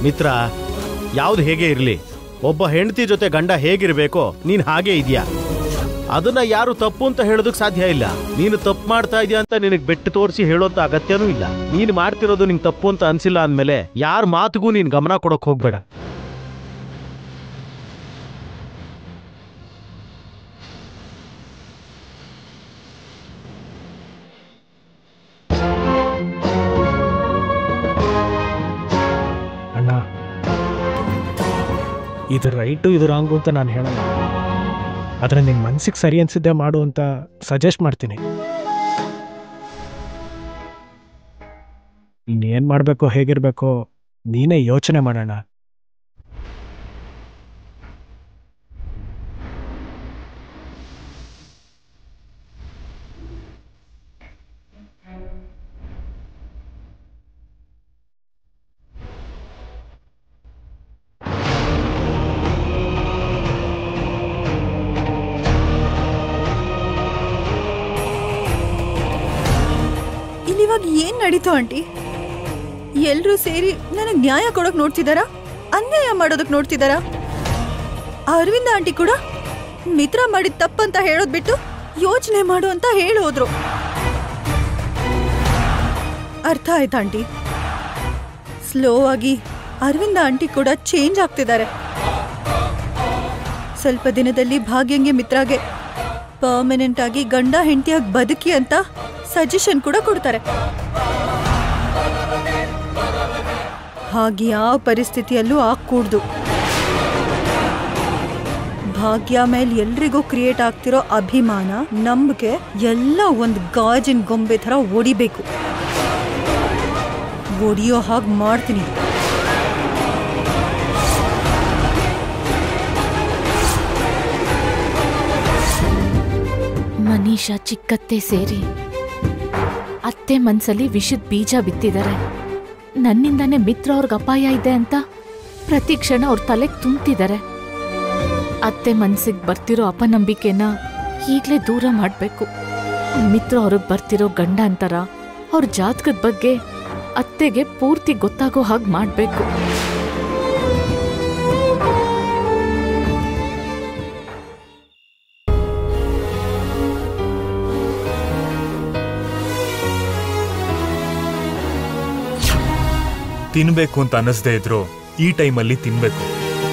ಮಿತ್ರ ಯಾವ್ದು ಹೇಗೆ ಇರಲಿ ಒಬ್ಬ ಹೆಂಡತಿ ಜೊತೆ ಗಂಡ ಹೇಗಿರ್ಬೇಕೋ ನೀನ್ ಹಾಗೆ ಇದೆಯಾ ಅದನ್ನ ಯಾರು ತಪ್ಪು ಅಂತ ಹೇಳೋದಕ್ ಸಾಧ್ಯ ಇಲ್ಲ ನೀನು ತಪ್ಪು ಮಾಡ್ತಾ ಇದೀಯ ಅಂತ ನಿನಗೆ ಬೆಟ್ಟು ತೋರಿಸಿ ಹೇಳೋಂತ ಅಗತ್ಯನೂ ಇಲ್ಲ ನೀನು ಮಾಡ್ತಿರೋದು ನಿಂಗೆ ತಪ್ಪು ಅಂತ ಅನ್ಸಿಲ್ಲ ಅಂದ್ಮೇಲೆ ಯಾರ ಮಾತಿಗೂ ನೀನ್ ಗಮನ ಕೊಡಕ್ ಹೋಗ್ಬೇಡ ಅಣ್ಣ ಇದು ರೈಟು ಇದು ರಾಂಗು ಅಂತ ನಾನು ಹೇಳಲ್ಲ ಆದರೆ ನಿನ್ನ ಮನ್ಸಿಗೆ ಸರಿ ಅನ್ಸಿದ್ದೆ ಮಾಡು ಅಂತ ಸಜೆಸ್ಟ್ ಮಾಡ್ತೀನಿ ಇನ್ನೇನು ಮಾಡಬೇಕು ಹೇಗಿರಬೇಕು ನೀನೇ ಯೋಚನೆ ಮಾಡೋಣ ಇಲ್ಲಿವಾಗ ಏನ್ ನಡೀತು ಆಂಟಿ ಎಲ್ರೂ ಸೇರಿ ನನಗ್ ನ್ಯಾಯ ಕೊಡಕ್ ನೋಡ್ತಿದಾರಾ ಅನ್ಯಾಯ ಮಾಡೋದಕ್ ನೋಡ್ತಿದಾರಾ ಆ ಅರವಿಂದ ಆಂಟಿ ಕೂಡ ಮಿತ್ರ ಮಾಡಿದ ತಪ್ಪಂತ ಹೇಳೋದ್ ಬಿಟ್ಟು ಯೋಚನೆ ಮಾಡು ಅಂತ ಹೇಳೋದ್ರು ಅರ್ಥ ಆಯ್ತಾ ಆಂಟಿ ಸ್ಲೋ ಆಗಿ ಅರವಿಂದ ಆಂಟಿ ಕೂಡ ಚೇಂಜ್ ಆಗ್ತಿದ್ದಾರೆ ಸ್ವಲ್ಪ ದಿನದಲ್ಲಿ ಭಾಗ್ಯಂಗೆ ಮಿತ್ರಾಗೆ ಪರ್ಮನೆಂಟ್ ಆಗಿ ಗಂಡ ಹೆಂಡತಿಯಾಗಿ ಬದುಕಿ ಅಂತ ಸಜೆಷನ್ ಕೂಡ ಕೊಡ್ತಾರೆ ಹಾಗೆ ಯಾವ ಪರಿಸ್ಥಿತಿಯಲ್ಲೂ ಆಗ್ಕೂಡ್ದು ಭಾಗ್ಯ ಮೇಲೆ ಎಲ್ರಿಗೂ ಕ್ರಿಯೇಟ್ ಆಗ್ತಿರೋ ಅಭಿಮಾನ ನಂಬಿಕೆ ಎಲ್ಲ ಒಂದು ಗಾಜಿನ ಗೊಂಬೆ ಥರ ಒಡಿಬೇಕು ಒಡಿಯೋ ಹಾಗೆ ಮಾಡ್ತೀನಿ ಮನೀಷಾ ಚಿಕ್ಕತ್ತೆ ಸೇರಿ ಅತ್ತೆ ಮನ್ಸಲ್ಲಿ ವಿಷದ ಬೀಜ ಬಿತ್ತಿದ್ದಾರೆ ನನ್ನಿಂದಾನೇ ಮಿತ್ರ ಅವ್ರಿಗೆ ಅಪಾಯ ಇದೆ ಅಂತ ಪ್ರತಿ ಕ್ಷಣ ಅವ್ರ ತಲೆಗೆ ತುಂಬ್ತಿದ್ದಾರೆ ಅತ್ತೆ ಮನ್ಸಿಗೆ ಬರ್ತಿರೋ ಅಪನಂಬಿಕೆನ ಈಗಲೇ ದೂರ ಮಾಡಬೇಕು ಮಿತ್ರ ಅವ್ರಿಗೆ ಬರ್ತಿರೋ ಗಂಡ ಅಂತಾರ ಅವ್ರ ಜಾತಕದ ಬಗ್ಗೆ ಅತ್ತೆಗೆ ಪೂರ್ತಿ ಗೊತ್ತಾಗೋ ಹಾಗೆ ಮಾಡಬೇಕು ತಿನ್ಬೇಕು ಅಂತ ಅನ್ನಿಸ್ದೇ ಇದ್ರು ಈ ಟೈಮಲ್ಲಿ ತಿನ್ಬೇಕು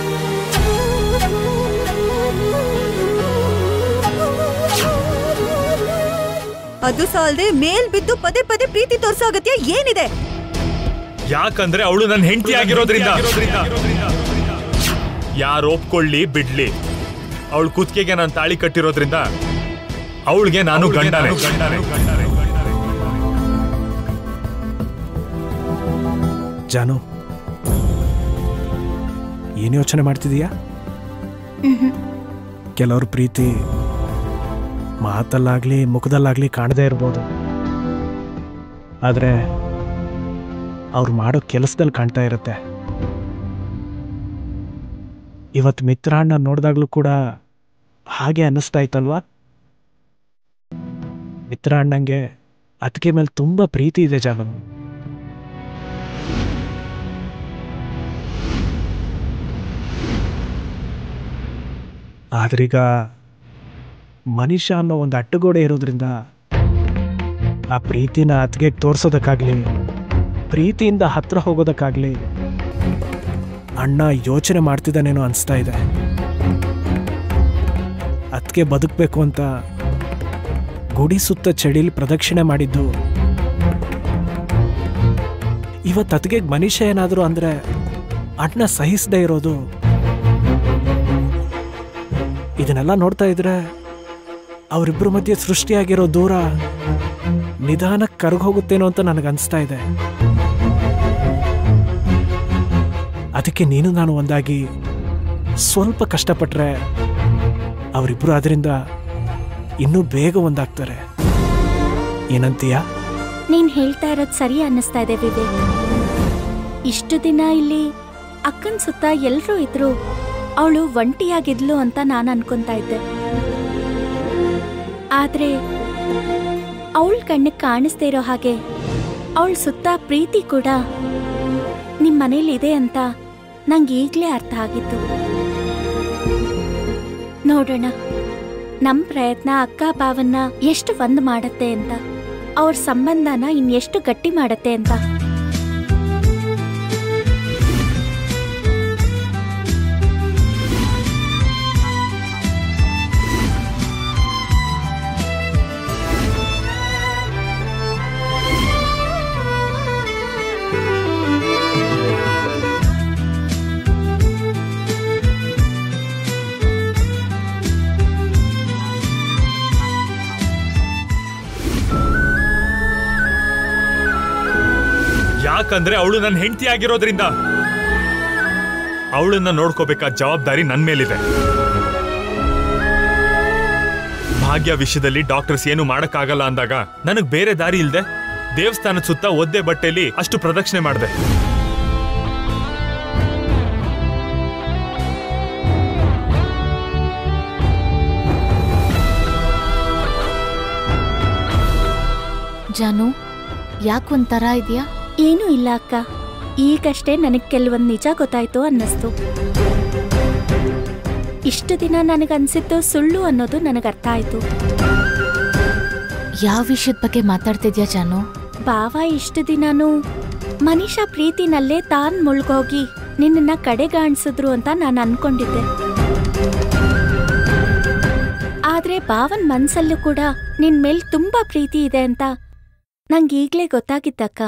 ಅದು ಸಾಲದೆ ಮೇಲ್ ಬಿದ್ದು ಪದೇ ಪದೇ ಪ್ರೀತಿ ತೋರ್ಸೋ ಅಗತ್ಯ ಏನಿದೆ ಯಾಕಂದ್ರೆ ಅವಳು ನನ್ನ ಹೆಂಡತಿ ಆಗಿರೋದ್ರಿಂದ ಯಾರು ಒಪ್ಕೊಳ್ಳಿ ಬಿಡ್ಲಿ ಅವಳ ಕುತ್ತಿಗೆಗೆ ನಾನು ತಾಳಿ ಕಟ್ಟಿರೋದ್ರಿಂದ ಅವಳಿಗೆ ನಾನು ಗಂಡನೇ ಜಾನು ಏನು ಯೋಚನೆ ಮಾಡ್ತಿದೀಯಾ ಕೆಲವ್ರ ಪ್ರೀತಿ ಮಾತಲ್ಲಾಗ್ಲಿ ಮುಖದಲ್ಲಾಗ್ಲಿ ಕಾಣದೇ ಇರ್ಬೋದು ಆದರೆ ಅವ್ರು ಮಾಡೋ ಕೆಲಸದಲ್ಲಿ ಕಾಣ್ತಾ ಇರುತ್ತೆ ಇವತ್ತು ಮಿತ್ರಾಣ್ಣ ನೋಡಿದಾಗ್ಲೂ ಕೂಡ ಹಾಗೆ ಅನ್ನಿಸ್ತಾ ಇತ್ತಲ್ವಾ ಮಿತ್ರಾಣ್ಣಂಗೆ ಅದಕ್ಕೆ ಮೇಲೆ ತುಂಬ ಪ್ರೀತಿ ಇದೆ ಜಾನು ಆದ್ರೀಗ ಮನುಷ್ಯ ಅನ್ನೋ ಒಂದು ಅಡ್ಡಗೋಡೆ ಇರೋದ್ರಿಂದ ಆ ಪ್ರೀತಿನ ಅತ್ತಿಗೆ ತೋರ್ಸೋದಕ್ಕಾಗ್ಲಿ ಪ್ರೀತಿಯಿಂದ ಹತ್ರ ಹೋಗೋದಕ್ಕಾಗ್ಲಿ ಅಣ್ಣ ಯೋಚನೆ ಮಾಡ್ತಿದ್ದಾನೇನೋ ಅನಿಸ್ತಾ ಇದೆ ಅದಕ್ಕೆ ಬದುಕಬೇಕು ಅಂತ ಗುಡಿ ಸುತ್ತ ಚಳಿಲಿ ಪ್ರದಕ್ಷಿಣೆ ಮಾಡಿದ್ದು ಇವತ್ತು ಅತ್ತಿಗೆ ಮನುಷ್ಯ ಏನಾದರೂ ಅಂದರೆ ಅಣ್ಣ ಸಹಿಸದೇ ಇರೋದು ಇದನ್ನೆಲ್ಲ ನೋಡ್ತಾ ಇದ್ರೆ ಅವರಿಬ್ಬರ ಮಧ್ಯೆ ಸೃಷ್ಟಿಯಾಗಿರೋ ದೂರ ನಿಧಾನಕ್ಕೆ ಕರ್ಗೋಗುತ್ತೇನೋ ಅಂತ ನನಗನ್ಸ್ತಾ ಇದೆ ಅದಕ್ಕೆ ನೀನು ನಾನು ಒಂದಾಗಿ ಸ್ವಲ್ಪ ಕಷ್ಟಪಟ್ರೆ ಅವರಿಬ್ಬರು ಅದರಿಂದ ಇನ್ನೂ ಬೇಗ ಒಂದಾಗ್ತಾರೆ ಏನಂತೀಯಾ ನೀನ್ ಹೇಳ್ತಾ ಇರೋದ್ ಸರಿ ಅನ್ನಿಸ್ತಾ ಇದೆ ವಿವೇಕ್ ಇಷ್ಟು ದಿನ ಇಲ್ಲಿ ಅಕ್ಕನ್ ಸುತ್ತ ಎಲ್ರೂ ಇದ್ರು ಅವಳು ಒಂಟಿಯಾಗಿದ್ಲು ಅಂತ ನಾನು ಅನ್ಕೊಂತಾ ಇದ್ದೆ ಆದ್ರೆ ಅವಳ ಕಣ್ಣಿಗೆ ಕಾಣಿಸ್ದೇ ಇರೋ ಹಾಗೆ ಅವಳ ಸುತ್ತ ಪ್ರೀತಿ ಕೂಡ ನಿಮ್ ಮನೇಲಿ ಇದೆ ಅಂತ ನಂಗೆ ಈಗ್ಲೇ ಅರ್ಥ ಆಗಿತ್ತು ನೋಡೋಣ ನಮ್ ಪ್ರಯತ್ನ ಅಕ್ಕ ಭಾವನ್ನ ಎಷ್ಟು ಒಂದ್ ಮಾಡತ್ತೆ ಅಂತ ಅವ್ರ ಸಂಬಂಧನ ಇನ್ನೆಷ್ಟು ಗಟ್ಟಿ ಮಾಡತ್ತೆ ಅಂತ ಯಾಕಂದ್ರೆ ಅವಳು ನನ್ನ ಹೆಂಡತಿ ಆಗಿರೋದ್ರಿಂದ ಅವಳನ್ನ ನೋಡ್ಕೋಬೇಕಾದ ಜವಾಬ್ದಾರಿ ನನ್ ಮೇಲಿದೆ ಭಾಗ್ಯ ವಿಷಯದಲ್ಲಿ ಡಾಕ್ಟರ್ಸ್ ಏನು ಮಾಡಕ್ಕಾಗಲ್ಲ ಅಂದಾಗ ನನಗ್ ಬೇರೆ ದಾರಿ ಇಲ್ದೆ ದೇವಸ್ಥಾನದ ಸುತ್ತ ಒದ್ದೆ ಬಟ್ಟೆಲಿ ಅಷ್ಟು ಪ್ರದಕ್ಷಿಣೆ ಮಾಡಿದೆ ಜಾನು ಯಾಕೊಂಥರ ಇದೆಯಾ ಏನೂ ಇಲ್ಲ ಅಕ್ಕ ಈಗಷ್ಟೇ ನನಗೆ ಕೆಲವೊಂದು ನಿಜ ಗೊತ್ತಾಯ್ತು ಅನ್ನಿಸ್ತು ಇಷ್ಟು ದಿನ ನನಗನ್ಸಿದ್ದು ಸುಳ್ಳು ಅನ್ನೋದು ನನಗೆ ಅರ್ಥ ಆಯ್ತು ಯಾವ ವಿಷಯದ ಬಗ್ಗೆ ಮಾತಾಡ್ತಿದ್ಯಾ ಜಾನು ಬಾವ ಇಷ್ಟು ದಿನಾನು ಮನೀಷಾ ಪ್ರೀತಿನಲ್ಲೇ ತಾನ್ ಮುಳ್ಗೋಗಿ ನಿನ್ನನ್ನ ಕಡೆಗಾಣಿಸಿದ್ರು ಅಂತ ನಾನು ಅನ್ಕೊಂಡಿದ್ದೆ ಆದ್ರೆ ಬಾವನ್ ಮನ್ಸಲ್ಲೂ ಕೂಡ ನಿನ್ ಮೇಲ್ ತುಂಬಾ ಪ್ರೀತಿ ಇದೆ ಅಂತ ನಂಗೆ ಈಗ್ಲೇ ಗೊತ್ತಾಗಿದ್ದಕ್ಕ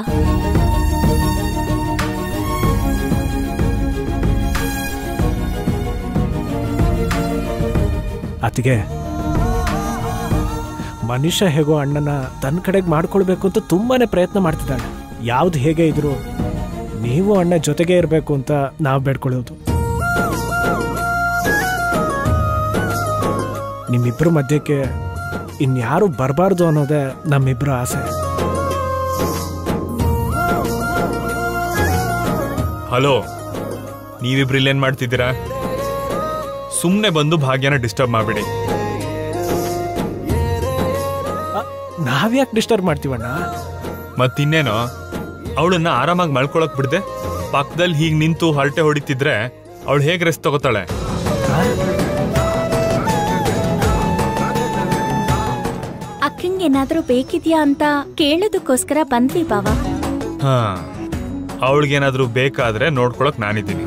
ಅತಿಗೆ ಮನುಷ್ಯ ಹೇಗೋ ಅಣ್ಣನ ತನ್ನ ಕಡೆಗೆ ಮಾಡ್ಕೊಳ್ಬೇಕು ಅಂತ ತುಂಬಾನೇ ಪ್ರಯತ್ನ ಮಾಡ್ತಿದ್ದಾಳೆ ಯಾವ್ದು ಹೇಗೆ ಇದ್ರು ನೀವು ಅಣ್ಣ ಜೊತೆಗೆ ಇರಬೇಕು ಅಂತ ನಾವು ಬೇಡ್ಕೊಳ್ಳೋದು ನಿಮ್ಮಿಬ್ಬರ ಮಧ್ಯಕ್ಕೆ ಇನ್ಯಾರು ಬರಬಾರ್ದು ಅನ್ನೋದೇ ನಮ್ಮಿಬ್ಬರ ಆಸೆ ಹಲೋ ನೀವಿಬ್ರು ಇಲ್ಲೇನ್ ಮಾಡ್ತಿದ್ದೀರಾ ಸುಮ್ನೆ ಬಂದು ಭಾಗ್ಯನ ಡಿಸ್ಟರ್ಬ್ ಮಾಡ್ಬಿಡಿ ನಾವ್ಯಾಕೆ ಡಿಸ್ಟರ್ಬ್ ಮಾಡ್ತೀವಣ್ಣ ಮತ್ತಿನ್ನೇನೋ ಅವಳನ್ನ ಆರಾಮಾಗಿ ಮಲ್ಕೊಳಕ್ ಬಿಡ್ದೆ ಪಕ್ಕದಲ್ಲಿ ಹೀಗ್ ನಿಂತು ಹರಟೆ ಹೊಡಿತಿದ್ರೆ ಅವಳು ಹೇಗೆ ರೆಸ್ಟ್ ತಗೋತಾಳೆ ಅಕ್ಕಂಗೇನಾದ್ರೂ ಬೇಕಿದ್ಯಾ ಅಂತ ಕೇಳೋದಕ್ಕೋಸ್ಕರ ಬಂದ್ವಿ ಬಾವ ಹಾ ಅವಳಿಗೇನಾದ್ರೂ ಬೇಕಾದ್ರೆ ನೋಡ್ಕೊಳಕ್ ನಾನಿದ್ದೀನಿ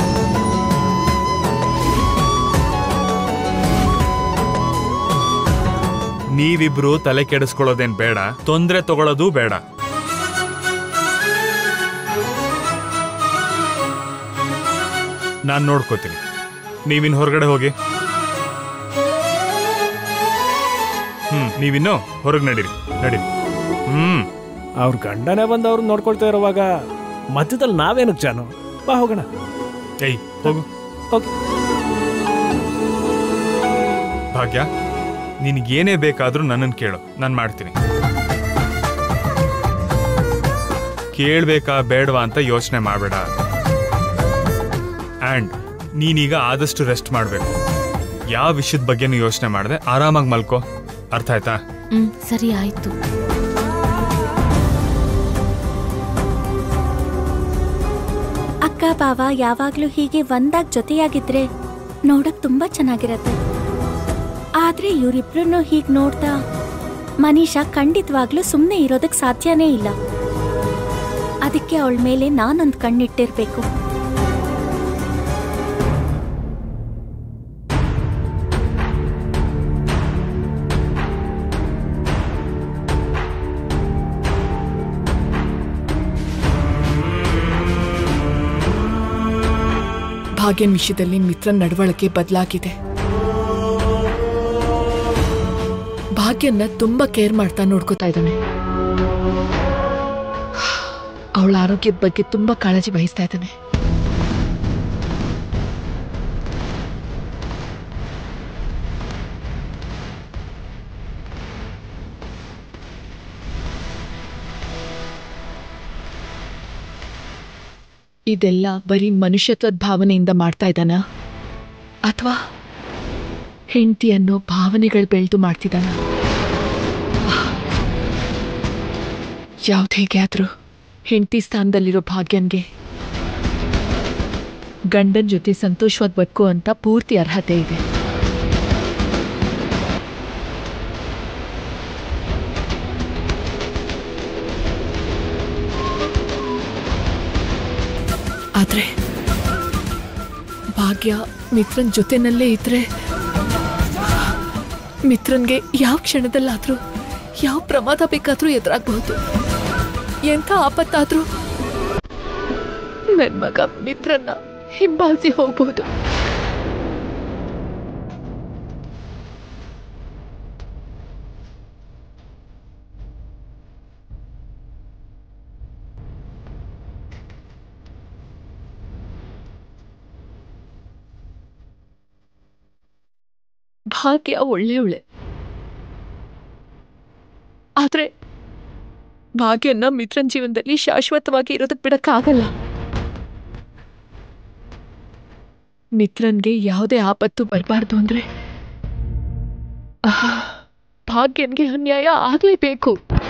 ನೀವಿಬ್ರು ತಲೆ ಕೆಡಿಸ್ಕೊಳ್ಳೋದೇನ್ ಬೇಡ ತೊಂದ್ರೆ ತಗೊಳ್ಳೋದು ಬೇಡ ನಾನ್ ನೋಡ್ಕೋತೀನಿ ನೀವಿನ್ ಹೊರಗಡೆ ಹೋಗಿ ಹ್ಮ್ ನೀವಿನ್ನು ಹೊರಗೆ ನಡೀರಿ ನಡೀರಿ ಹ್ಮ್ ಅವ್ರ ಗಂಡನೇ ಬಂದು ಅವ್ರು ನೋಡ್ಕೊಳ್ತಾ ಇರುವಾಗ ಮಧ್ಯದಲ್ಲಿ ನಾವೇನಕ್ಕೆ ಜಾನು ಬಾ ಹೋಗೋಣ ಏಯ್ ಹೋಗು ಹೋಗಿ ಭಾಗ್ಯ ನಿನಗೇನೇ ಬೇಕಾದ್ರೂ ನನ್ನನ್ನು ಕೇಳು ನಾನು ಮಾಡ್ತೀನಿ ಕೇಳ್ಬೇಕಾ ಬೇಡವಾ ಅಂತ ಯೋಚನೆ ಮಾಡಬೇಡ ಆ್ಯಂಡ್ ನೀನೀಗ ಆದಷ್ಟು ರೆಸ್ಟ್ ಮಾಡಬೇಕು ಯಾವ ವಿಷಯದ ಬಗ್ಗೆನೂ ಯೋಚನೆ ಮಾಡದೆ ಆರಾಮಾಗಿ ಮಲ್ಕೋ ಅರ್ಥ ಆಯ್ತಾ ಹ್ಮ್ ಸರಿ ಆಯ್ತು ಅಕ್ಕ ಬಾವ ಯಾವಾಗ್ಲೂ ಹೀಗೆ ಒಂದಾಗ್ ಜೊತೆಯಾಗಿದ್ರೆ ನೋಡಕ್ ತುಂಬಾ ಚೆನ್ನಾಗಿರತ್ತೆ ಆದ್ರೆ ಇವರಿಬ್ರು ಹೀಗ್ ನೋಡ್ತಾ ಮನೀಷಾ ಖಂಡಿತವಾಗ್ಲೂ ಸುಮ್ಮನೆ ಇರೋದಕ್ ಸಾಧ್ಯನೇ ಇಲ್ಲ ಅದಕ್ಕೆ ಅವಳ ಮೇಲೆ ನಾನೊಂದು ಕಣ್ಣಿಟ್ಟಿರ್ಬೇಕು ಭಾಗ್ಯನ್ ವಿಷಯದಲ್ಲಿ ಮಿತ್ರನ್ ನಡವಳಿಕೆ ಬದಲಾಗಿದೆ ಭಾಗ್ಯನ್ನ ತುಂಬಾ ಕೇರ್ ಮಾಡ್ತಾ ನೋಡ್ಕೋತಾ ಇದ್ದಾನೆ ಅವಳ ಆರೋಗ್ಯದ ಬಗ್ಗೆ ತುಂಬಾ ಕಾಳಜಿ ವಹಿಸ್ತಾ ಇದ್ದಾನೆ ಇದೆಲ್ಲ ಬರೀ ಮನುಷ್ಯತ್ವದ ಭಾವನೆಯಿಂದ ಮಾಡ್ತಾ ಇದ್ದಾನ ಅಥವಾ ಹೆಂಡತಿ ಅನ್ನೋ ಭಾವನೆಗಳು ಬೆಳೆದು ಮಾಡ್ತಿದ್ದಾನ ಯಾವ್ದು ಹೇಗೆ ಆದ್ರೂ ಹೆಂಡತಿ ಸ್ಥಾನದಲ್ಲಿರೋ ಭಾಗ್ಯನ್ಗೆ ಗಂಡನ ಜೊತೆ ಸಂತೋಷವಾಗಿ ಬದುಕು ಅಂತ ಪೂರ್ತಿ ಅರ್ಹತೆ ಇದೆ ಆದ್ರೆ ಭಾಗ್ಯ ಮಿತ್ರನ್ ಜೊತೆನಲ್ಲೇ ಇದ್ರೆ ಮಿತ್ರನ್ಗೆ ಯಾವ ಕ್ಷಣದಲ್ಲಾದ್ರೂ ಯಾವ ಪ್ರಮಾದ ಬೇಕಾದ್ರೂ ಎದುರಾಗಬಹುದು ಎಂಥ ಆಪತ್ತಾದ್ರೂ ನನ್ ಮಗ ಮಿತ್ರನ್ನ ಹಿಂಬಾಲಿಸಿ ಹೋಗ್ಬಹುದು ಭಾಗ್ಯ ಒಳ್ಳೆಯವಳೆ ಆದ್ರೆ ಭಾಗ್ಯನ್ನ ಮಿತ್ರನ್ ಜೀವನದಲ್ಲಿ ಶಾಶ್ವತವಾಗಿ ಇರೋದಕ್ ಬಿಡಕ್ಕಾಗಲ್ಲ ಮಿತ್ರನ್ಗೆ ಯಾವುದೇ ಆಪತ್ತು ಬರಬಾರ್ದು ಅಂದ್ರೆ ಆಹ್, ಭಾಗ್ಯನ್ಗೆ ಅನ್ಯಾಯ ಆಗ್ಲೇಬೇಕು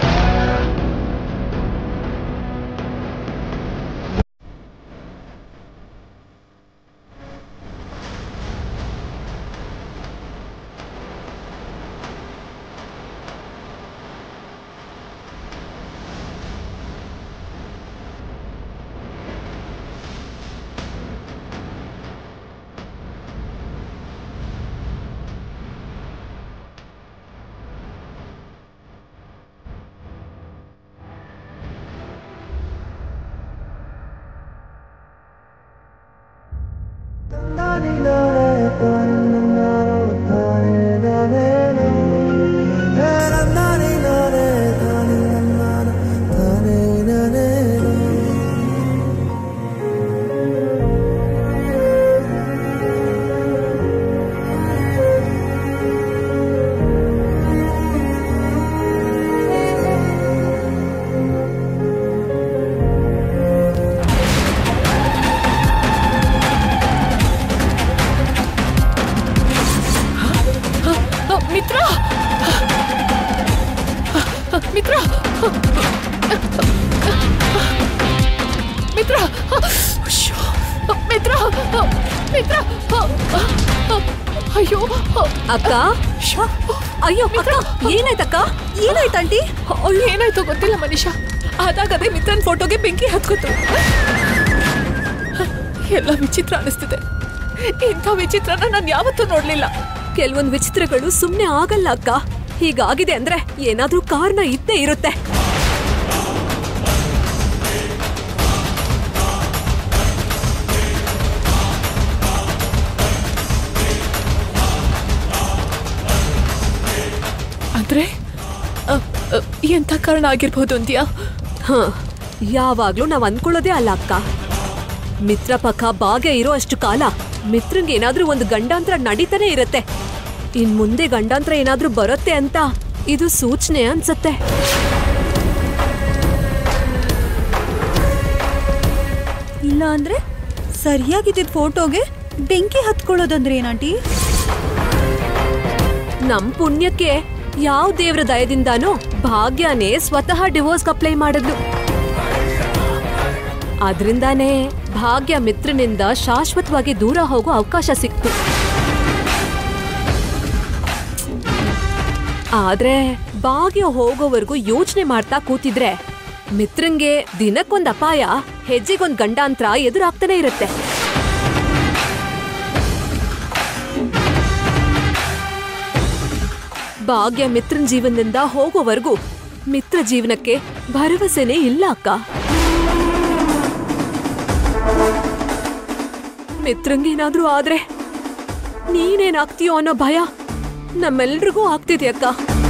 ಅ, ಮಿತ್ರ ಅ, ಮಿತ್ರ ಮಿತ್ರ ಅಶ್ಯೋ, ಮಿತ್ರ ಮಿತ್ರ ಅಯ್ಯೋ ಅಕ್ಕ ಅಯ್ಯೋ ಅಕ್ಕ ಏನಾಯ್ತಕ್ಕ ಏನಾಯ್ತು ಆಂಟಿ ಅವಳು ಏನಾಯ್ತು ಗೊತ್ತಿಲ್ಲ ಮನೀಷಾ ಅದಾಗದೇ ಮಿತ್ರನ್ ಫೋಟೋಗೆ ಬೆಂಕಿ ಹತ್ಕೋತು ಎಲ್ಲ ವಿಚಿತ್ರ ಅನಿಸ್ತಿದೆ ಇಂಥ ವಿಚಿತ್ರನ ನಾನು ಯಾವತ್ತೂ ನೋಡ್ಲಿಲ್ಲ ಕೆಲವೊಂದು ವಿಚಿತ್ರಗಳು ಸುಮ್ನೆ ಆಗಲ್ಲ ಅಕ್ಕ ಹೀಗಾಗಿದೆ ಅಂದ್ರೆ ಏನಾದ್ರೂ ಕಾರಣ ಇದ್ದೇ ಇರುತ್ತೆ ಅಂದ್ರೆ ಅ, ಅ, ಎಂಥ ಕಾರಣ ಆಗಿರ್ಬೋದು ಅಂತ್ಯಾ ಹ ಯಾವಾಗ್ಲೂ ನಾವ್ ಅನ್ಕೊಳ್ಳೋದೇ ಅಲ್ಲ ಅಕ್ಕ ಮಿತ್ರ ಪಕ್ಕ ಭಾಗ್ಯ ಇರೋ ಅಷ್ಟು ಕಾಲ ಮಿತ್ರಂಗೆ ಏನಾದ್ರೂ ಒಂದು ಗಂಡಾಂತರ ನಡೀತಾನೆ ಇರತ್ತೆ ಇನ್ ಮುಂದೆ ಗಂಡಾಂತರ ಏನಾದ್ರೂ ಬರುತ್ತೆ ಅಂತ ಇದು ಸೂಚನೆ ಅನ್ಸತ್ತೆ ಇಲ್ಲ ಅಂದ್ರೆ ಸರಿಯಾಗಿದ್ದ ಫೋಟೋಗೆ ಬೆಂಕಿ ಹತ್ಕೊಳ್ಳೋದಂದ್ರೆ ಏನಂಟಿ ನಮ್ ಪುಣ್ಯಕ್ಕೆ ಯಾವ ದೇವ್ರ ದಯದಿಂದಾನೋ ಭಾಗ್ಯನೇ ಸ್ವತಃ ಡಿವೋರ್ಸ್ ಅಪ್ಲೈ ಮಾಡಿದ್ಲು ಅದ್ರಿಂದಾನೇ ಭಾಗ್ಯ ಮಿತ್ರನಿಂದ ಶಾಶ್ವತವಾಗಿ ದೂರ ಹೋಗೋ ಅವಕಾಶ ಸಿಕ್ತು ಆದ್ರೆ ಭಾಗ್ಯ ಹೋಗೋವರೆಗೂ ಯೋಚನೆ ಮಾಡ್ತಾ ಕೂತಿದ್ರೆ ಮಿತ್ರಂಗೆ ದಿನಕ್ಕೊಂದ್ ಅಪಾಯ ಹೆಜ್ಜೆಗೊಂದ್ ಗಂಡಾಂತರ ಎದುರಾಗ್ತಾನೆ ಇರುತ್ತೆ ಭಾಗ್ಯ ಮಿತ್ರನ್ ಜೀವನದಿಂದ ಹೋಗೋವರೆಗೂ ಮಿತ್ರ ಜೀವನಕ್ಕೆ ಭರವಸೆನೇ ಇಲ್ಲ ಅಕ್ಕ ಮಿತ್ರಂಗೇನಾದ್ರೂ ಆದ್ರೆ ನೀನೇನಾಗ್ತೀಯೋ ಅನ್ನೋ ಭಯ ನಮ್ಮೆಲ್ರಿಗೂ ಆಗ್ತಿದೆ ಅಕ್ಕ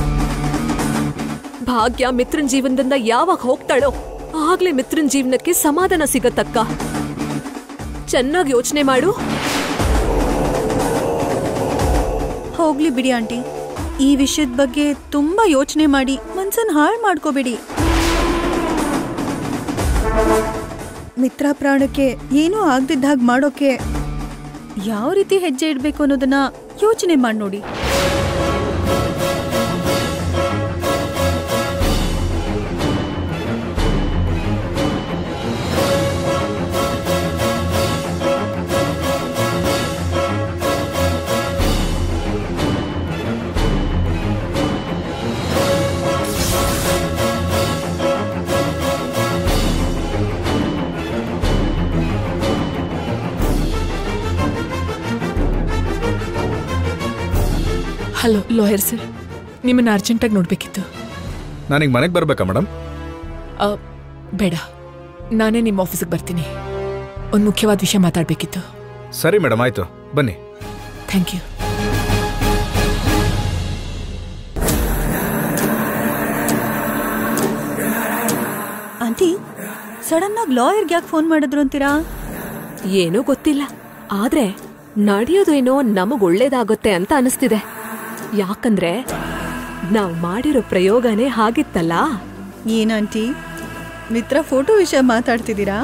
ಭಾಗ್ಯ ಮಿತ್ರನ್ ಜೀವನದಿಂದ ಯಾವಾಗ ಹೋಗ್ತಾಳೋ ಆಗ್ಲೇ ಮಿತ್ರನ್ ಜೀವನಕ್ಕೆ ಸಮಾಧಾನ ಸಿಗತ್ತಕ್ಕ ಚೆನ್ನಾಗಿ ಯೋಚನೆ ಮಾಡು ಹೋಗ್ಲಿ ಬಿಡಿ ಆಂಟಿ ಈ ವಿಷಯದ ಬಗ್ಗೆ ತುಂಬಾ ಯೋಚನೆ ಮಾಡಿ ಮನ್ಸನ್ ಹಾಳು ಮಾಡ್ಕೋಬೇಡಿ ಮಿತ್ರ ಪ್ರಾಣಕ್ಕೆ ಏನೂ ಆಗ್ದಿದ್ದ ಹಾಗೆ ಮಾಡೋಕೆ ಯಾವ ರೀತಿ ಹೆಜ್ಜೆ ಇಡಬೇಕು ಅನ್ನೋದನ್ನ ಯೋಚನೆ ಮಾಡಿ ನೋಡಿ ಹಲೋ ಲಾಯರ್ ಸರ್ ನಿಮ್ಮನ್ನ ಅರ್ಜೆಂಟಾಗಿ ನೋಡಬೇಕಿತ್ತು ನಾನೀಗ ಮನೆಗೆ ಬರಬೇಕಾ ಮೇಡಮ್ ಬೇಡ ನಾನೇ ನಿಮ್ಮ ಆಫೀಸಿಗೆ ಬರ್ತೀನಿ ಒಂದು ಮುಖ್ಯವಾದ ವಿಷಯ ಮಾತಾಡಬೇಕಿತ್ತು ಸರಿ ಮೇಡಮ್ ಆಯಿತು ಬನ್ನಿ ಥ್ಯಾಂಕ್ ಯು ಆಂಟಿ ಸಡನ್ ಆಗಿ ಲಾಯರ್ಗೆ ಯಾಕೆ ಫೋನ್ ಮಾಡಿದ್ರು ಅಂತೀರಾ ಏನೂ ಗೊತ್ತಿಲ್ಲ ಆದ್ರೆ ನಡೆಯೋದೇನೋ ನಮಗ್ ಒಳ್ಳೇದಾಗುತ್ತೆ ಅಂತ ಅನಿಸ್ತಿದೆ ಯಾಕಂದ್ರೆ ನಾವ್ ಮಾಡಿರೋ ಪ್ರಯೋಗನೇ ಹಾಗಿತ್ತಲ್ಲ ಏನಂಟಿ ಮಿತ್ರ ಫೋಟೋ ವಿಷಯ ಮಾತಾಡ್ತಿದ್ದೀರಾ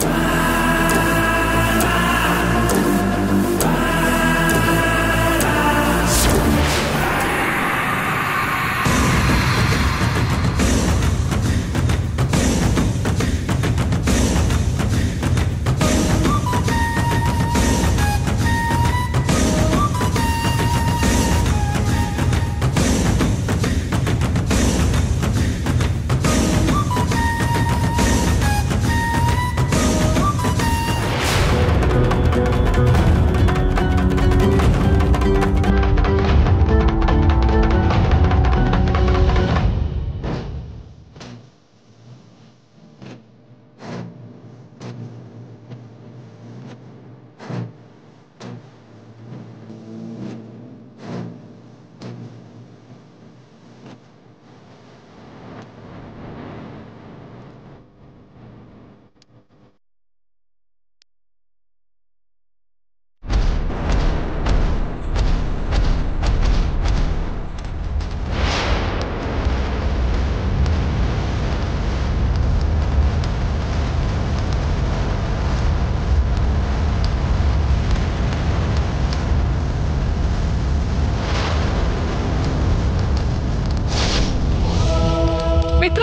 ಮಿತ್ರ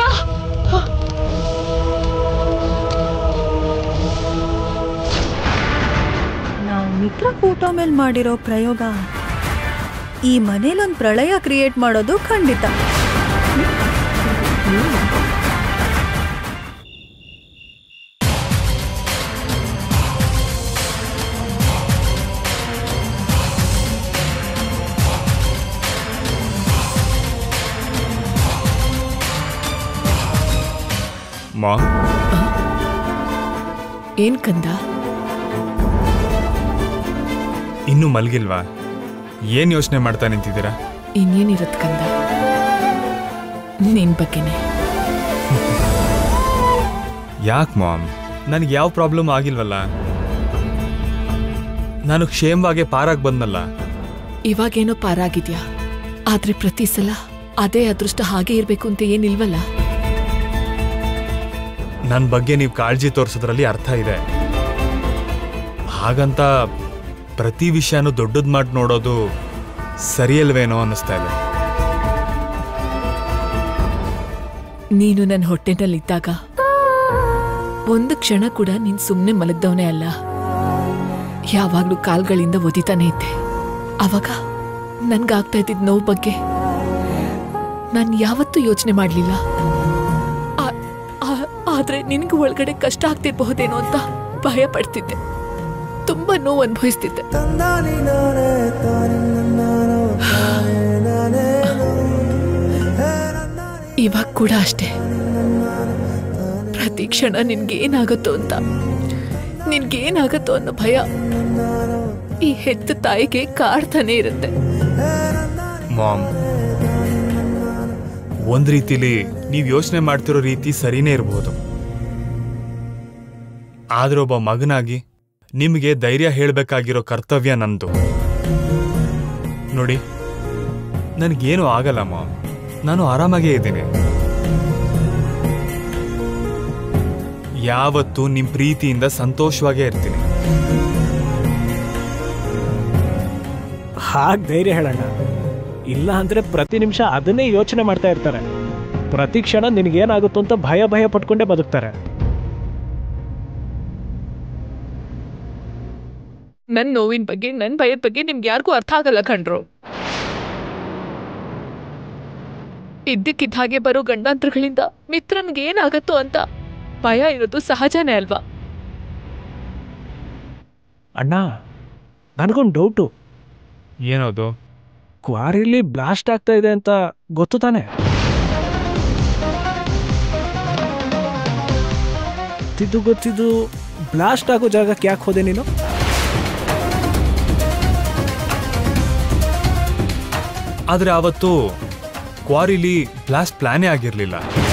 ನಾವು ಮಿತ್ರ ಫೋಟೋ ಮೇಲೆ ಮಾಡಿರೋ ಪ್ರಯೋಗ ಈ ಮನೇಲೊಂದು ಪ್ರಳಯ ಕ್ರಿಯೇಟ್ ಮಾಡೋದು ಖಂಡಿತ ಮಾ ಏನ್ ಕಂದ ಇನ್ನೂ ಮಲಗಿಲ್ವಾ ಏನ್ ಯೋಚನೆ ಮಾಡ್ತಾ ನಿಂತಿದ್ದೀರಾ ಇನ್ನೇನಿರತ್ ಕಂದ ನಿನ್ ಬಗ್ಗೆನೆ ಯಾಕೆ ಮಾಮ್ ನನಗೆ ಯಾವ ಪ್ರಾಬ್ಲಮ್ ಆಗಿಲ್ವಲ್ಲ ನಾನು ಕ್ಷೇಮವಾಗಿ ಪಾರಾಗಿ ಬಂದಲ್ಲ ಇವಾಗೇನೋ ಪಾರಾಗಿದ್ಯಾ ಆದ್ರೆ ಪ್ರತಿ ಸಲ ಅದೇ ಅದೃಷ್ಟ ಹಾಗೆ ಇರ್ಬೇಕು ಅಂತ ಏನಿಲ್ವಲ್ಲ ನನ್ನ ಬಗ್ಗೆ ನೀವು ಕಾಳಜಿ ತೋರಿಸೋದ್ರಲ್ಲಿ ಅರ್ಥ ಇದೆ ಹಾಗಂತ ಪ್ರತಿ ವಿಷಯನೂ ದೊಡ್ಡದು ಮಾಡಿ ನೋಡೋದು ಸರಿಯಲ್ವೇನೋ ಅನ್ನಿಸ್ತಾ ಇದೆ ನೀನು ನನ್ನ ಹೊಟ್ಟೆನಲ್ಲಿದ್ದಾಗ ಒಂದು ಕ್ಷಣ ಕೂಡ ನೀನ್ ಸುಮ್ಮನೆ ಮಲಗ್ದವನೇ ಅಲ್ಲ ಯಾವಾಗ್ಲೂ ಕಾಲ್ಗಳಿಂದ ಒದಿತಾನೆ ಇದ್ದೆ ಅವಾಗ ನನ್ಗಾಗ್ತಾ ಇದ್ದಿದ್ ನೋವು ಬಗ್ಗೆ ನಾನು ಯಾವತ್ತೂ ಯೋಚನೆ ಮಾಡಲಿಲ್ಲ ಆದ್ರೆ ನಿನಗೆ ಒಳಗಡೆ ಕಷ್ಟ ಆಗ್ತಿರ್ಬಹುದೇನೋ ಅಂತ ಭಯ ಪಡ್ತಿದ್ದೆ ತುಂಬಾ ನೋವು ಅನುಭವಿಸ್ತಿದ್ದೆ ಇವಾಗ ಕೂಡ ಅಷ್ಟೇ ಪ್ರತಿ ಕ್ಷಣ ನಿನ್ಗೇನಾಗತ್ತೋ ಅಂತ ನಿನ್ಗೇನಾಗತ್ತೋ ಅನ್ನೋ ಭಯ ಈ ಹೆತ್ತ ತಾಯಿಗೆ ಕಾಡ್ತಾನೆ ಇರುತ್ತೆ ಮಾಮ್ ಒಂದ್ ರೀತಿಲಿ ನೀವು ಯೋಚನೆ ಮಾಡ್ತಿರೋ ರೀತಿ ಸರಿನೇ ಇರ್ಬೋದು ಆದ್ರೆ ಒಬ್ಬ ಮಗನಾಗಿ ನಿಮಗೆ ಧೈರ್ಯ ಹೇಳಬೇಕಾಗಿರೋ ಕರ್ತವ್ಯ ನಂದು ನೋಡಿ ನನಗೇನು ಆಗಲ್ಲ ಮಾಮ್ ನಾನು ಆರಾಮಾಗೇ ಇದ್ದೀನಿ ಯಾವತ್ತೂ ನಿಮ್ ಪ್ರೀತಿಯಿಂದ ಸಂತೋಷವಾಗೇ ಇರ್ತೀನಿ ಹಾಗೆ ಧೈರ್ಯ ಹೇಳೋಣ ಇಲ್ಲ ಅಂದ್ರೆ ಪ್ರತಿ ನಿಮಿಷ ಅದನ್ನೇ ಯೋಚನೆ ಮಾಡ್ತಾ ಇರ್ತಾರೆ ಪ್ರತಿ ಕ್ಷಣ ನಿನಗೇನಾಗುತ್ತೋ ಅಂತ ಭಯ ಭಯ ಪಟ್ಕೊಂಡೇ ಬದುಕ್ತಾರೆ ನನ್ ನೋವಿನ ಬಗ್ಗೆ ನನ್ ಭಯದ ಬಗ್ಗೆ ನಿಮ್ಗೆ ಯಾರಿಗೂ ಅರ್ಥ ಆಗಲ್ಲ ಕಣ್ರು ಇದ್ದಕ್ಕಿದ್ದ ಹಾಗೆ ಬರೋ ಗಂಡಾಂತರಗಳಿಂದ ಮಿತ್ರನ್ಗೆ ಏನಾಗತ್ತೋ ಅಂತ ಭಯ ಇರೋದು ಸಹಜನೇ ಅಲ್ವಾ ಅಣ್ಣ ನನಗೊಂದು ಡೌಟು ಏನದು ಕ್ವಾರಿಲಿ ಬ್ಲಾಸ್ಟ್ ಆಗ್ತಾ ಇದೆ ಅಂತ ಗೊತ್ತು ತಾನೆ ಗೊತ್ತಿದ್ದು ಗೊತ್ತಿದ್ದು ಬ್ಲಾಸ್ಟ್ ಆಗೋ ಜಾಗಕ್ಕೆ ಯಾಕೆ ಹೋದೆ ನೀನು ಆದ್ರೆ ಅವತ್ತು ಕ್ವಾರಿಲಿ ಬ್ಲಾಸ್ಟ್ ಪ್ಲಾನೇ ಆಗಿರ್ಲಿಲ್ಲ